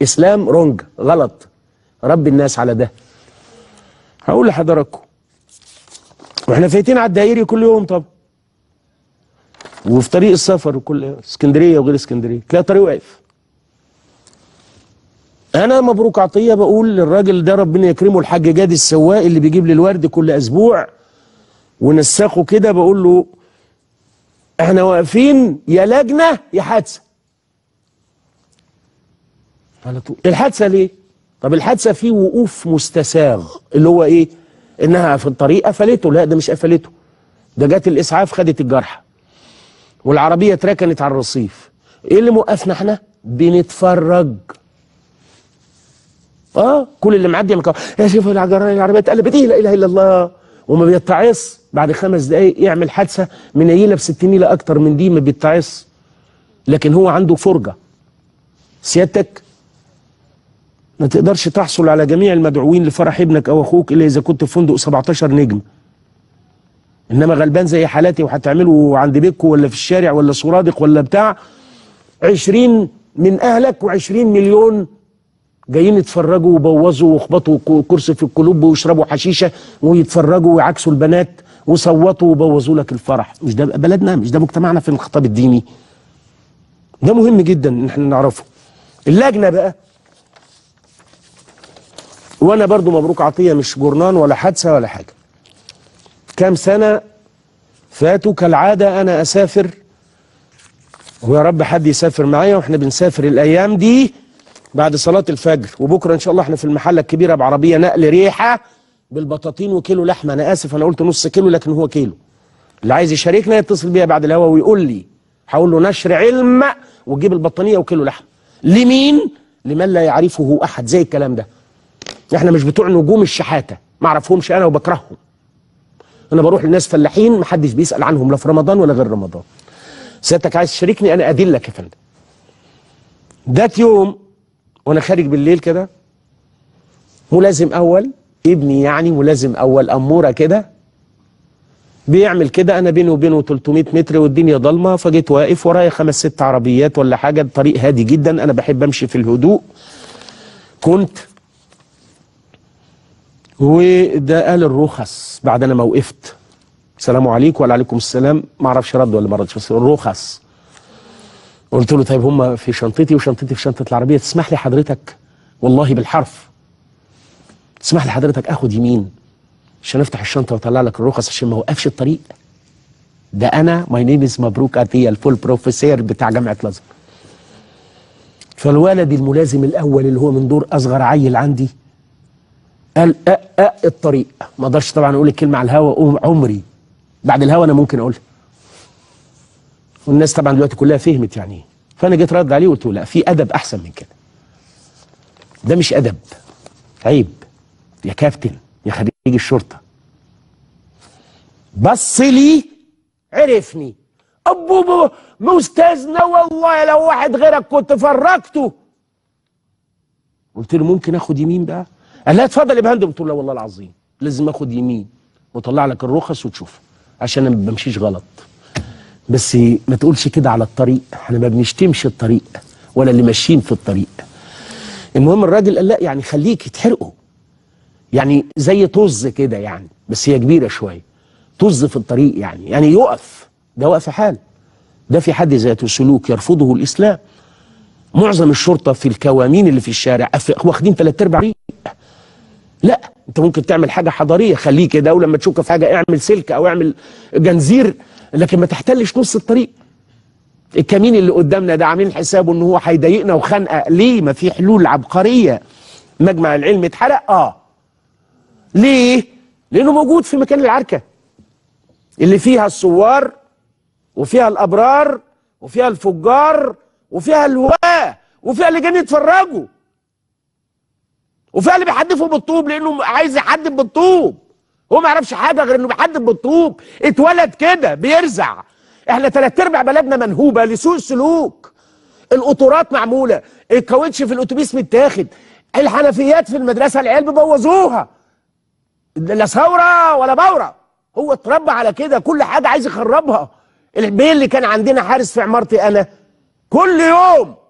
اسلام رونج غلط ربي الناس على ده هقول لحضراتكم واحنا فايتين على الدائري كل يوم طبعا وفي طريق السفر وكل اسكندريه وغير اسكندريه تلاقي الطريق واقف انا مبروك عطيه بقول للراجل ده ربنا يكرمه الحاج جادي السواق اللي بيجيب لي الورد كل اسبوع ونسخه كده بقول له احنا واقفين يا لجنه يا حادثه على طول الحادثه ليه طب الحادثه في وقوف مستساغ اللي هو ايه انها في الطريق قفلته لا ده مش قفلته ده جت الاسعاف خدت الجرحى والعربيه اتركنت على الرصيف ايه اللي موقفنا احنا بنتفرج اه كل اللي معدي مكان يا شوف العربيه اتقلبت ايه لا اله الا الله وما بيتعص بعد خمس دقايق يعمل حادثه منيله ب 60 نيله اكتر من دي ما بيتعص لكن هو عنده فرجه سيادتك ما تقدرش تحصل على جميع المدعوين لفرح ابنك او اخوك الا اذا كنت في فندق 17 نجم انما غلبان زي حالاتي وهتعمله عند بيتكو ولا في الشارع ولا سرادق ولا بتاع 20 من اهلك و20 مليون جايين يتفرجوا وبوظوا واخبطوا كرسي في الكلوب ويشربوا حشيشه ويتفرجوا ويعكسوا البنات وصوتوا وبوظوا لك الفرح مش ده بلدنا مش ده مجتمعنا في الخطاب الديني ده مهم جدا ان احنا نعرفه اللجنه بقى وانا برضو مبروك عطيه مش جورنان ولا حادثه ولا حاجه كام سنه فاتوا كالعاده انا اسافر ويا رب حد يسافر معايا واحنا بنسافر الايام دي بعد صلاه الفجر وبكره ان شاء الله احنا في المحله الكبيره بعربيه نقل ريحه بالبطاطين وكيلو لحمه انا اسف انا قلت نص كيلو لكن هو كيلو اللي عايز يشاركنا يتصل بيا بعد الهوا ويقول لي هقول له نشر علم وتجيب البطانيه وكيلو لحمه لمين لمن لا يعرفه احد زي الكلام ده احنا مش بتوع نجوم الشحاته ما اعرفهمش انا وبكرههم انا بروح لناس فلاحين ما حدش بيسال عنهم لا في رمضان ولا غير رمضان سيادتك عايز تشاركني انا ادلك يا فندم ذات يوم وانا خارج بالليل كده ملازم اول ابني يعني ملازم اول اموره كده بيعمل كده انا بيني وبينه 300 متر والدنيا ضلمه فجيت واقف ورايا خمس ست عربيات ولا حاجه الطريق هادي جدا انا بحب امشي في الهدوء كنت وده قال الرخص بعد انا ما وقفت السلام عليكم وعليكم السلام ما اعرفش رد ولا ما ردش بس الرخص قلت له طيب هم في شنطتي وشنطتي في شنطه العربيه تسمح لي حضرتك والله بالحرف تسمح لي حضرتك اخد يمين عشان افتح الشنطه واطلع لك الرخص عشان ما اوقفش الطريق ده انا ماي نيم از مبروك عطيه الفول بروفيسور بتاع جامعه الازهر فالولد الملازم الاول اللي هو من دور اصغر عيل عندي قال أ أ الطريق ما اقدرش طبعا اقول الكلمه على الهوا عمري بعد الهوا انا ممكن اقولها والناس طبعا دلوقتي كلها فهمت يعني ايه فانا جيت رد عليه وقلت له لا في ادب احسن من كده ده مش ادب عيب يا كابتن يا خريج الشرطه بص لي عرفني ابو استاذنا والله لو واحد غيرك كنت فرجته قلت له ممكن اخد يمين بقى قال لا اتفضل يا بهندم قلت له لا والله العظيم لازم اخد يمين واطلع لك الرخص وتشوف عشان انا ما بمشيش غلط بس ما تقولش كده على الطريق احنا ما بنشتمش الطريق ولا اللي ماشيين في الطريق المهم الراجل قال لا يعني خليك يتحرقوا يعني زي طز كده يعني بس هي كبيره شويه طز في الطريق يعني يعني يقف ده وقف حال ده في حد ذاته سلوك يرفضه الاسلام معظم الشرطه في الكوامين اللي في الشارع واخدين ثلاث ارباع طريق لا انت ممكن تعمل حاجه حضاريه خليه كده ولما تشك في حاجه اعمل سلك او اعمل جنزير لكن ما تحتلش نص الطريق الكمين اللي قدامنا ده عاملين حسابه ان هو هيضايقنا وخنقه ليه ما في حلول عبقريه مجمع العلم اتحرق اه ليه لانه موجود في مكان العركه اللي فيها الثوار وفيها الابرار وفيها الفجار وفيها الهواه وفيها اللي جايين يتفرجوا وفيها اللي بيحدفوا بالطوب لانه عايز يحدف بالطوب هو ما يعرفش حاجه غير انه بيحدف بالطوب اتولد كده بيرزع احنا ثلاث ارباع بلدنا منهوبه لسوء السلوك القطورات معموله الكاوتش في الاتوبيس متاخد الحنفيات في المدرسه العيال بيبوظوها لا ثوره ولا بوره هو اتربى على كده كل حاجه عايز يخربها البيه اللي كان عندنا حارس في عمارتي انا كل يوم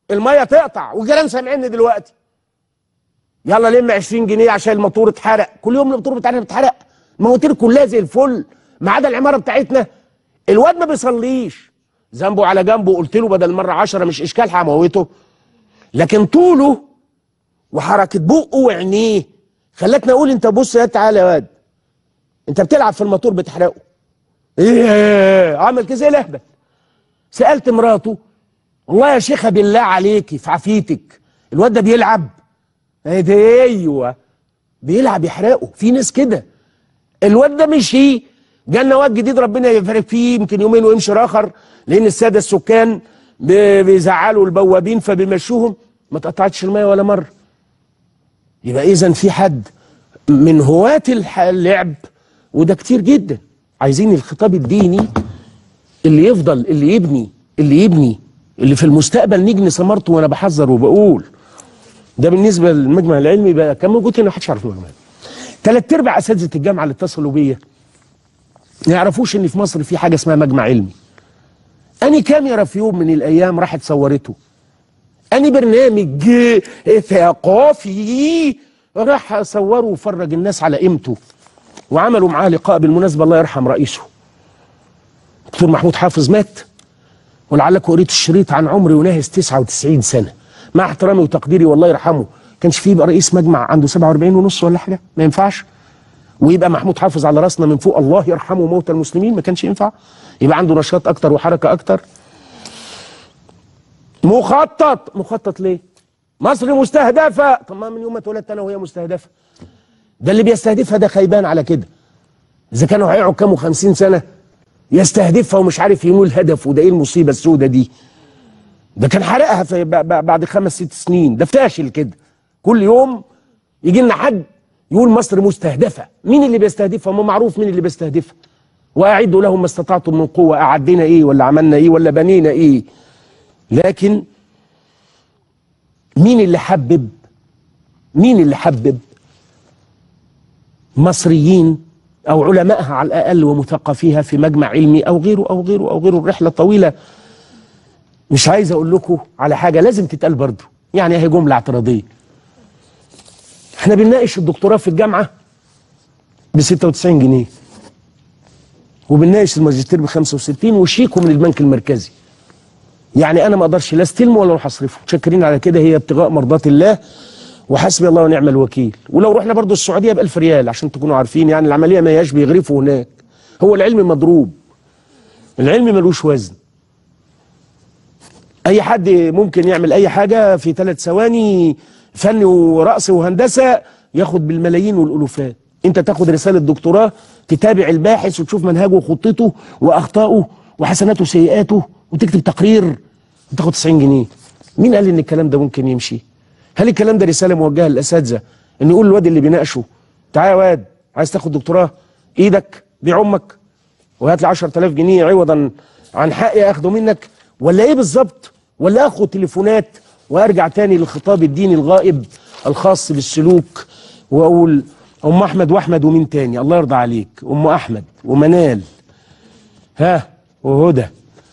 الميه تقطع والجيران سامعيني دلوقتي يلا لم 20 جنيه عشان الموتور اتحرق كل يوم الموتور بتاعنا بيتحرق المواتير كلها زي الفل ما عدا العماره بتاعتنا الواد ما بيصليش ذنبه على جنبه قلت له بدل مره 10 مش اشكال هموته لكن طوله وحركه بقه وعينيه خلتني اقول انت بص يا تعالى يا واد انت بتلعب في الموتور بتحرقه ايه عمل كده زي الاهبل سالت مراته والله يا شيخه بالله عليكي في عافيتك الواد ده بيلعب ايه ده ايوه بيلعب يحرقه في ناس كده الواد ده مشي جالنا واد جديد ربنا يبارك فيه يمكن يومين ويمشي اخر لان الساده السكان بي- بيزعلوا البوابين فبيمشوهم ما تقطعتش الميه ولا مره يبقى اذا في حد من هواة الح- اللعب وده كتير جدا عايزين الخطاب الديني اللي يفضل اللي يبني اللي يبني اللي في المستقبل نجني ثمرته وانا بحذر وبقول ده بالنسبه للمجمع العلمي بقى كان موجود هنا محدش يعرف المجمع ثلاث ارباع اساتذه الجامعه اللي اتصلوا بيا ما يعرفوش ان في مصر في حاجه اسمها مجمع علمي اني كاميرا في يوم من الايام راحت صورته اني برنامج ثقافي راح صوره وفرج الناس على قيمته وعملوا معاه لقاء بالمناسبه الله يرحم رئيسه دكتور محمود حافظ مات ولعلك قريت الشريط عن عمري وناهز 99 سنه مع احترامي وتقديري والله يرحمه كانش فيه يبقى رئيس مجمع عنده 47 ونص ولا حاجه ما ينفعش ويبقى محمود حافظ على راسنا من فوق الله يرحمه موتى المسلمين ما كانش ينفع يبقى عنده نشاط اكتر وحركه اكتر مخطط مخطط ليه مصر مستهدفه طب ما من يوم ما اتولدت انا وهي مستهدفه ده اللي بيستهدفها ده خيبان على كده اذا كانوا هيقعوا كام 50 سنه يستهدفها ومش عارف ينول هدفه ده ايه المصيبه السوداء دي ده كان حرقها في ب- ب- بعد خمس ست سنين ده فاشل كده كل يوم يجي لنا حد يقول مصر مستهدفه مين اللي بيستهدفها ما معروف مين اللي بيستهدفها واعدوا لهم ما استطعتم من قوه اعدينا ايه ولا عملنا ايه ولا بنينا ايه لكن مين اللي حبب مين اللي حبب مصريين او علمائها على الاقل ومثقفيها في مجمع علمي او غيره او غيره او غيره الرحله طويله مش عايز اقول لكم على حاجه لازم تتقال برضه يعني هي جمله اعتراضيه احنا بنناقش الدكتوراه في الجامعه ب 96 جنيه وبنناقش الماجستير ب 65 وشيكو من البنك المركزي يعني انا ما اقدرش لا استلمه ولا اروح اصرفه متشكرين على كده هي ابتغاء مرضات الله وحسبي الله ونعم الوكيل ولو رحنا برضو السعوديه ب 1000 ريال عشان تكونوا عارفين يعني العمليه ما هياش بيغرفوا هناك هو العلم مضروب العلم ملوش وزن اي حد ممكن يعمل اي حاجه في ثلاث ثواني فن ورأس وهندسه ياخد بالملايين والالوفات انت تاخد رساله دكتوراه تتابع الباحث وتشوف منهجه وخطته واخطائه وحسناته وسيئاته وتكتب تقرير وتاخد 90 جنيه مين قال ان الكلام ده ممكن يمشي هل الكلام ده رساله موجهه للاساتذه ان يقول الواد اللي بيناقشه تعالى يا واد عايز تاخد دكتوراه ايدك بيع امك وهات لي 10000 جنيه عوضا عن حقي اخده منك ولا ايه بالظبط ولا اخد تليفونات وارجع تاني للخطاب الديني الغائب الخاص بالسلوك واقول ام احمد واحمد ومين تاني الله يرضى عليك ام احمد ومنال ها وهدى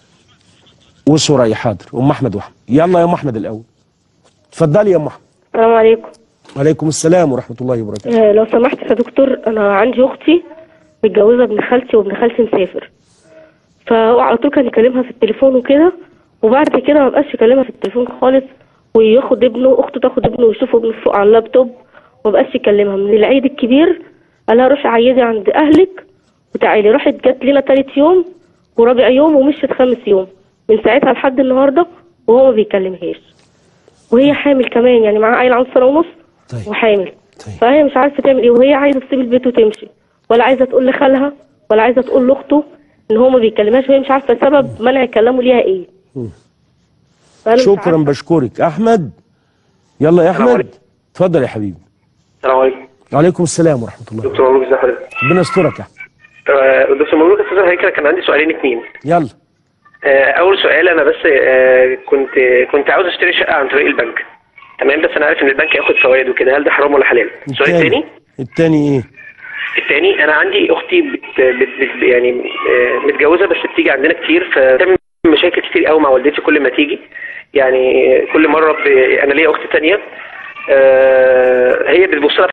وسوريا حاضر ام احمد واحمد يلا يا ام احمد الاول اتفضلي يا ام احمد السلام عليكم وعليكم السلام ورحمه الله وبركاته آه، لو سمحت يا دكتور انا عندي اختي متجوزه ابن خالتي وابن خالتي مسافر فهو على طول كان يكلمها في التليفون وكده وبعد كده ما بقاش يكلمها في التليفون خالص وياخد ابنه اخته تاخد ابنه ويشوف ابنه فوق على اللابتوب وما بقاش يكلمها من العيد الكبير قال لها روحي عيدي عند اهلك وتعالي راحت جت لنا تالت يوم ورابع يوم ومشيت خامس يوم من ساعتها لحد النهارده وهو ما بيكلمهاش وهي حامل كمان يعني معاها عيل عنده سنه ونص طيب. وحامل طيب. فهي مش عارفه تعمل ايه وهي عايزه تسيب البيت وتمشي ولا عايزه تقول لخالها ولا عايزه تقول لاخته ان هو ما بيكلمهاش وهي مش عارفه سبب منع كلامه ليها ايه فأنا مش شكرا عارفة. بشكرك احمد يلا يا السلام احمد عليكم. اتفضل يا حبيبي السلام عليكم وعليكم السلام ورحمه الله دكتور مبروك ازي حضرتك ربنا يسترك يا احمد آه، دكتور مبروك استاذ هيكل كان عندي سؤالين اتنين يلا آه، اول سؤال انا بس آه، كنت كنت عاوز اشتري شقه عن طريق البنك تمام بس انا عارف ان البنك ياخد فوائد وكده هل ده حرام ولا حلال السؤال الثاني التاني ايه الثاني انا عندي اختي بت بت بت يعني آه، متجوزه بس بتيجي عندنا كتير فبتعمل مشاكل كتير قوي مع والدتي كل ما تيجي يعني كل مره ب... انا ليا اخت تانية آه، هي بتبص لها